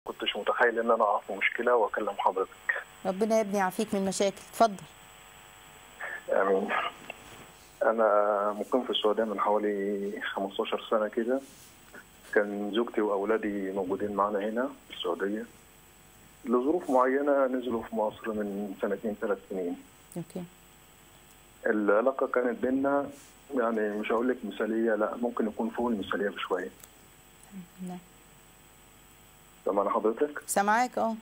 كنتش متخيل ان انا اقع في مشكله واكلم حضرتك ربنا يا ابني يعافيك من مشاكل اتفضل امين انا مقيم في السعوديه من حوالي 15 سنه كده كان زوجتي واولادي موجودين معانا هنا في السعوديه لظروف معينه نزلوا في مصر من سنتين ثلاث سنين اوكي العلاقه كانت بينا يعني مش هقول لك مثاليه لا ممكن يكون فوق المثاليه بشويه نعم. سامعنا حضرتك سامعاك اه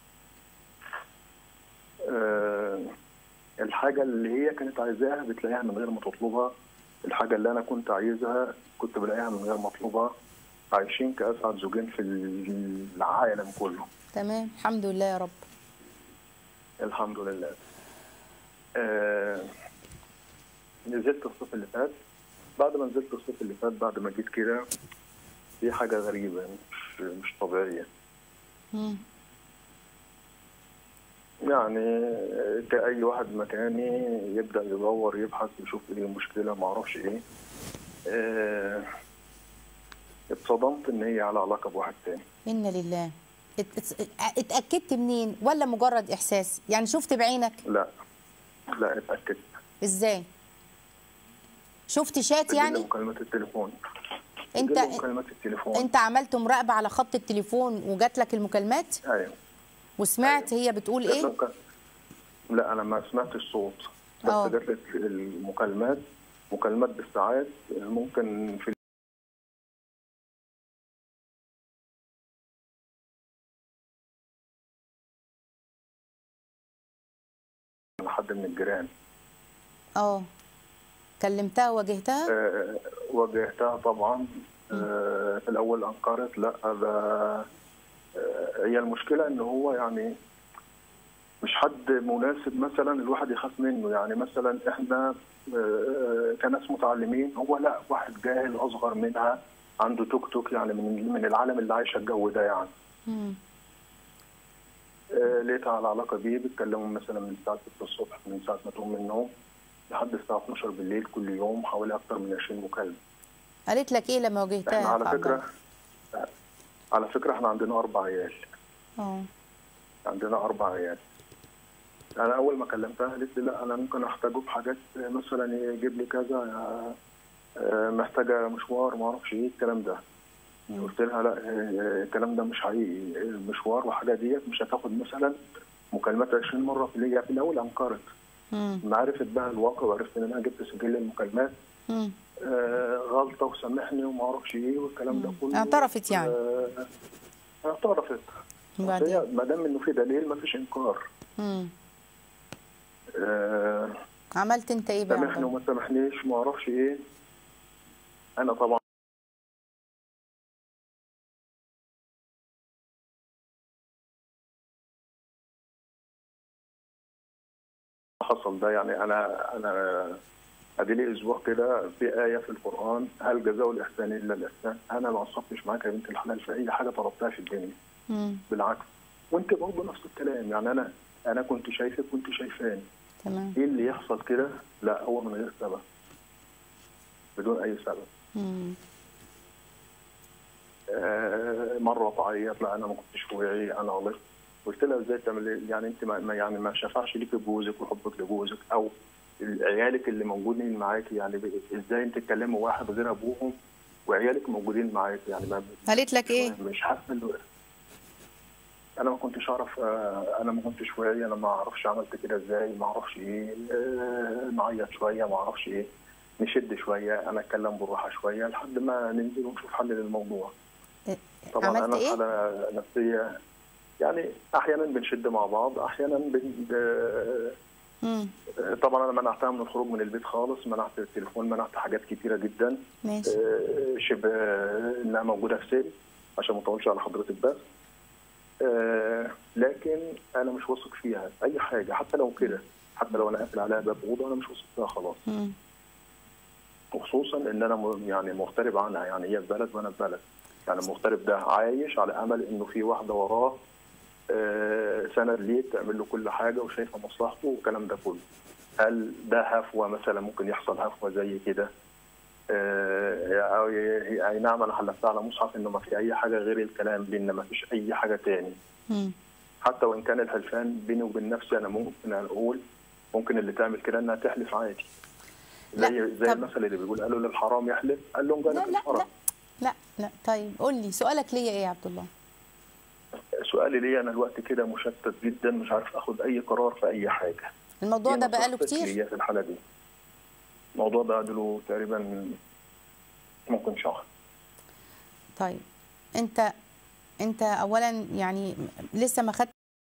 آه، الحاجة اللي هي كانت عايزاها بتلاقيها من غير ما تطلبها الحاجة اللي أنا كنت عايزها كنت بلاقيها من غير ما أطلبها عايشين كأسعد زوجين في العالم كله تمام الحمد لله يا رب الحمد لله آه نزلت الصيف اللي فات بعد ما نزلت الصيف اللي فات بعد ما جيت كده في حاجة غريبة مش مش طبيعية مم. يعني كأي واحد مكاني يبدأ يدور يبحث يشوف ايه المشكلة معرفش ايه آه، اتصدمت ان هي على علاقة بواحد تاني انا لله ات- ات- اتاكدت منين ولا مجرد احساس يعني شفت بعينك لا لا اتأكدت ازاي شفت شات بتجيلي يعني مكالمات التليفون انت بتجيلي مكالمات التليفون انت عملت مراقبه على خط التليفون وجات لك المكالمات ايوه وسمعت هي بتقول ايه لكن- لا انا ما سمعتش صوت بس اه. جات لي المكالمات مكالمات بالساعات ممكن في حد من الجيران اه كلمتها واجهتها آه، واجهتها طبعا آه، في الاول انكرت لا ده آه، هي المشكله ان هو يعني مش حد مناسب مثلا الواحد يخاف منه يعني مثلا احنا آه، كناس متعلمين هو لا واحد جاهل اصغر منها عنده توك توك يعني من من العالم اللي عايشه الجو ده يعني مم. آه، لقيتها على علاقه بيه بيتكلموا مثلا من الساعه 6 الصبح من ساعه ما تقوم من النوم لحد الساعه 12 بالليل كل يوم حوالي اكثر من 20 مكالمه قالت لك ايه لما واجهتها احنا يا على عبد فكره على فكره احنا عندنا اربع عيال اه عندنا اربع عيال انا اول ما كلمتها قالت لي لا انا ممكن احتاجه في حاجات مثلا يجيب لي كذا آه، محتاجه مشوار ما اعرفش ايه الكلام ده قلت لها لا آه، الكلام ده مش حقيقي المشوار وحاجه ديت مش هتاخد مثلا مكالمات 20 مره في الليل في الاول انكرت مم. لما عرفت بقى الواقع وعرفت ان انا جبت سجل المكالمات مم. آه، غلطه وسامحني وما اعرفش ايه والكلام ده كله اعترفت يعني. آه، اعترفت بس وبعدين هي ما دام انه في دليل ما فيش انكار مم. آه، عملت انت ايه بقى يا عبد سامحني الله؟ وما سامحنيش ما اعرفش ايه انا طبعا حصل ده يعني انا انا ادي لي اسبوع كده في ايه في القران هل جزاء الاحسان الا الاحسان انا ما عصبتش معاك يا بنت الحلال في اي حاجه طلبتها في الدنيا مم. بالعكس وانت برضه نفس الكلام يعني انا انا كنت شايفك كنت شايفاني تمام ايه اللي يحصل كده لا هو من غير سبب بدون اي سبب مم. آه، مره تعيط لا انا ما كنتش واعي انا غلطت قلت لها ازاي تعمل إيه؟ يعني انت ما ما- يعني ما شفعش ليك جوزك وحبك لجوزك او عيالك اللي موجودين معاكي يعني ب- ازاي انت تكلموا واحد غير ابوهم وعيالك موجودين معاك يعني ما قالت لك ايه مش حاسه إنه- انا ما كنتش اعرف آه، انا ما كنتش واعي انا ما اعرفش عملت كده ازاي ما اعرفش ايه آه، نعيط شويه ما اعرفش ايه نشد شويه انا اتكلم بالراحه شويه لحد ما ننزل ونشوف حل للموضوع إيه، طبعا عملت انا في ايه حاله نفسيه يعني احيانا بنشد مع بعض احيانا بن... ب- مم. طبعا انا منعتها من الخروج من البيت خالص منعت التليفون منعت حاجات كتيره جدا ماشي آه، شبه انها موجوده في سن عشان ما اطولش على حضرتك بس آه، لكن انا مش واثق فيها في اي حاجه حتى لو كده حتى لو انا قافل عليها باب اوضه انا مش واثق فيها خلاص مم. وخصوصا ان انا م- يعني مغترب عنها يعني هي في بلد وانا في بلد يعني المغترب ده عايش على امل انه في واحده وراه آه، سند ليه تعمل له كل حاجه وشايفه مصلحته والكلام ده كله هل ده هفوه مثلا ممكن يحصل هفوه زي كده آه، أي- اي نعم انا حلفتها على مصحف انه ما في اي حاجه غير الكلام بيننا ما فيش اي حاجه تاني مم. حتى وان كان الحلفان بيني وبين نفسي انا ممكن اقول ممكن اللي تعمل كده انها تحلف عادي لا، زي زي طب- المثل اللي بيقول قالوا للحرام يحلف قال لهم لا جانب لا لا الحرام لا لا طيب قول لي سؤالك ليا ايه يا عبد الله سؤالي ليه انا الوقت كده مشتت جدا مش عارف اخد اي قرار في اي حاجه الموضوع دي ده نصيحة بقاله كتير تفكيرية في الحاله دي الموضوع ده له تقريبا ممكن شهر طيب انت انت اولا يعني لسه ما خدت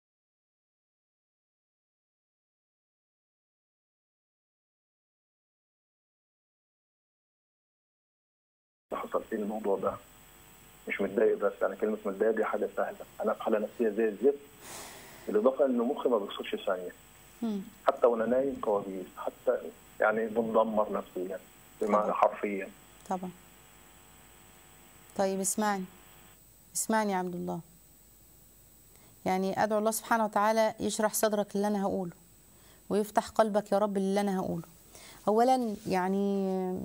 اللي حصل فيه الموضوع ده مش متضايق بس انا كلمه متضايق دي حاجه سهله انا في حاله نفسيه زي الزفت بالاضافه ان مخي ما بيفصلش ثانيه مم. حتى وانا نايم كوابيس حتى يعني بندمر نفسيا بمعنى طبعا. حرفيا طبعا طيب اسمعني اسمعني يا عبد الله يعني ادعو الله سبحانه وتعالى يشرح صدرك اللي انا هقوله ويفتح قلبك يا رب اللي انا هقوله اولا يعني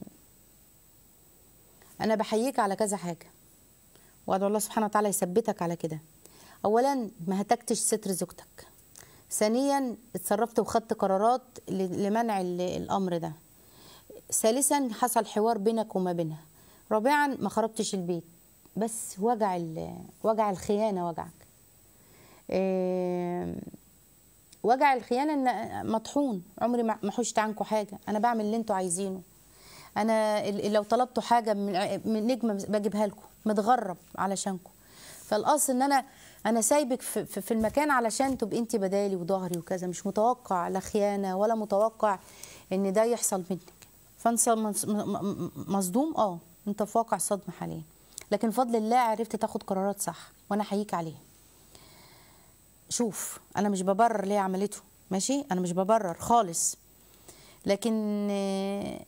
انا بحييك على كذا حاجه وادعو الله سبحانه وتعالى يثبتك على كده اولا ما هتكتش ستر زوجتك ثانيا اتصرفت وخدت قرارات ل- لمنع ال- الامر ده ثالثا حصل حوار بينك وما بينها رابعا ما خربتش البيت بس وجع ال- وجع الخيانه وجعك إيه، وجع الخيانه ان مطحون عمري ما ما حوشت عنكم حاجه انا بعمل اللي انتوا عايزينه انا ال- لو طلبتوا حاجه من ع- من نجمه بجيبها لكم متغرب علشانكم فالاصل ان انا انا سايبك في, في, في المكان علشان تبقي انت بدالي وظهري وكذا مش متوقع لا خيانه ولا متوقع ان ده يحصل منك فانت مص- م- م- مصدوم اه انت في واقع صدمه حاليا لكن بفضل الله عرفت تاخد قرارات صح وانا احييك عليها شوف انا مش ببرر ليه عملته ماشي انا مش ببرر خالص لكن آه،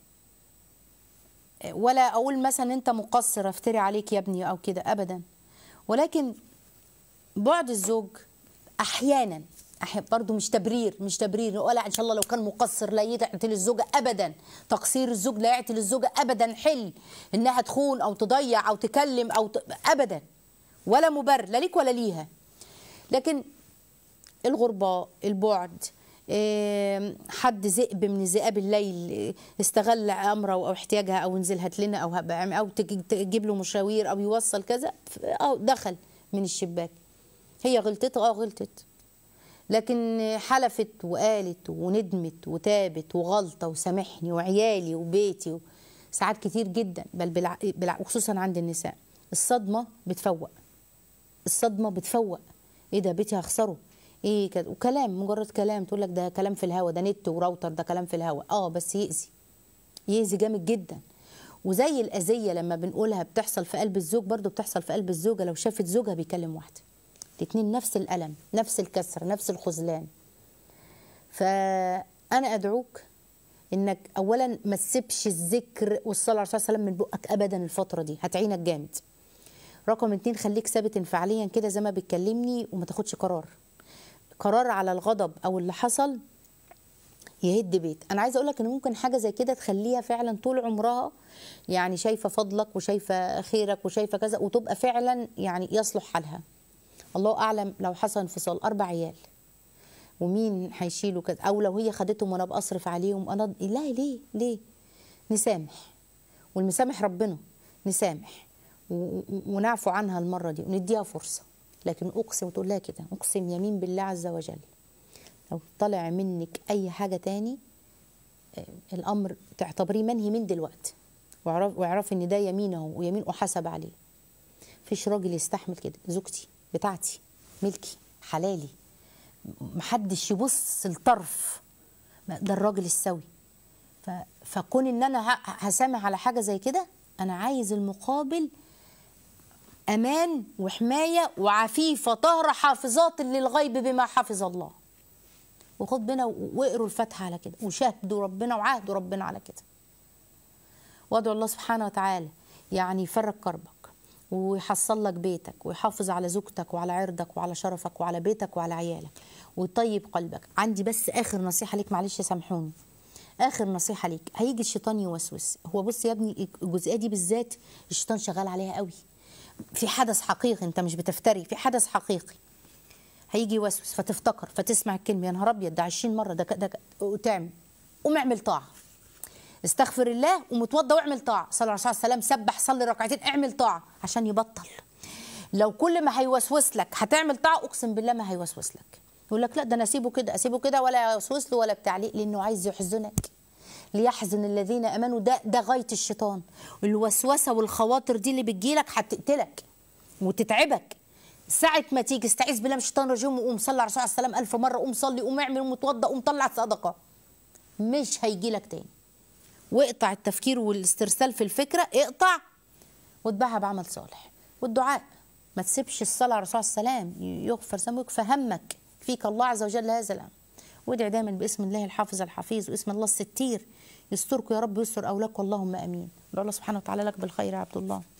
ولا اقول مثلا انت مقصر افتري عليك يا ابني او كده ابدا ولكن بعد الزوج احيانا أحيانا برضه مش تبرير مش تبرير ولا ان شاء الله لو كان مقصر لا يعتل الزوجه ابدا تقصير الزوج لا يعتل الزوجه ابدا حل انها تخون او تضيع او تكلم او ت... ابدا ولا مبرر لا ليك ولا ليها لكن الغرباء البعد إيه، حد ذئب من ذئاب الليل إيه، استغل امره او احتياجها او نزل هات لنا او هب- او تج- تجيب له مشاوير او يوصل كذا ف- اه دخل من الشباك هي غلطت اه غلطت لكن حلفت وقالت وندمت وتابت وغلطه وسامحني وعيالي وبيتي و... ساعات كتير جدا بل بالع... بالع... وخصوصا عند النساء الصدمه بتفوق الصدمه بتفوق ايه ده بيتي هخسره ايه كده وكلام مجرد كلام تقول لك ده كلام في الهوا ده نت وراوتر ده كلام في الهوا اه بس يأذي يأذي جامد جدا وزي الأذية لما بنقولها بتحصل في قلب الزوج برضو بتحصل في قلب الزوجة لو شافت زوجها بيكلم واحدة الاتنين نفس الألم نفس الكسر نفس الخذلان فأنا أدعوك إنك أولا ما تسيبش الذكر والصلاة على الرسول صلى الله عليه وسلم من بقك أبدا الفترة دي هتعينك جامد رقم اتنين خليك ثابت انفعاليا كده زي ما بتكلمني وما تاخدش قرار قرار على الغضب او اللي حصل يهد بيت انا عايزه اقول لك ان ممكن حاجه زي كده تخليها فعلا طول عمرها يعني شايفه فضلك وشايفه خيرك وشايفه كذا وتبقى فعلا يعني يصلح حالها الله اعلم لو حصل انفصال اربع عيال ومين هيشيلوا كذا او لو هي خدتهم وانا بصرف عليهم انا لا ليه ليه نسامح والمسامح ربنا نسامح و- و- ونعفو عنها المره دي ونديها فرصه لكن اقسم وتقول لها كده اقسم يمين بالله عز وجل لو طلع منك اي حاجه تاني آه، الامر تعتبريه منهي من دلوقتي واعرف واعرفي ان ده يمينه ويمين احاسب عليه فيش راجل يستحمل كده زوجتي بتاعتي ملكي حلالي محدش يبص الطرف ده الراجل السوي ف... فكون ان انا ه- هسامح على حاجه زي كده انا عايز المقابل امان وحمايه وعفيفه طاهره حافظات للغيب بما حفظ الله وخد بنا واقروا الفاتحه على كده وشاهدوا ربنا وعاهدوا ربنا على كده وادعو الله سبحانه وتعالى يعني يفرج كربك ويحصل لك بيتك ويحافظ على زوجتك وعلى عرضك وعلى شرفك وعلى بيتك وعلى عيالك ويطيب قلبك عندي بس اخر نصيحه ليك معلش سامحوني اخر نصيحه ليك هيجي الشيطان يوسوس هو بص يا ابني الجزئيه دي بالذات الشيطان شغال عليها قوي في حدث حقيقي انت مش بتفتري في حدث حقيقي هيجي يوسوس فتفتكر فتسمع الكلمه يا نهار ابيض ده 20 مره ده ك- ده ك- وتعمل قوم اعمل طاعه استغفر الله ومتوضى واعمل طاعه صلى الله عليه وسلم سبح صلي ركعتين اعمل طاعه عشان يبطل لو كل ما هيوسوس لك هتعمل طاعه اقسم بالله ما هيوسوس لك يقول لك لا ده انا اسيبه كده اسيبه كده ولا يوسوس له ولا بتعليق لانه عايز يحزنك ليحزن الذين امنوا ده ده غايه الشيطان الوسوسه والخواطر دي اللي بتجيلك هتقتلك وتتعبك ساعة ما تيجي استعيذ بالله من الشيطان الرجيم وقوم صلي على الرسول عليه السلام ألف مرة قوم صلي قوم اعمل قوم اتوضى قوم طلع صدقة مش هيجيلك تاني واقطع التفكير والاسترسال في الفكرة اقطع واتبعها بعمل صالح والدعاء ما تسيبش الصلاة على الرسول عليه السلام يغفر ذنبك فهمك فيك الله عز وجل هذا الأمر وادعي دايما باسم الله الحافظ الحفيظ واسم الله الستير يستركم يا رب ويستر أولاك اللهم أمين ادعو الله سبحانه وتعالى لك بالخير يا عبد الله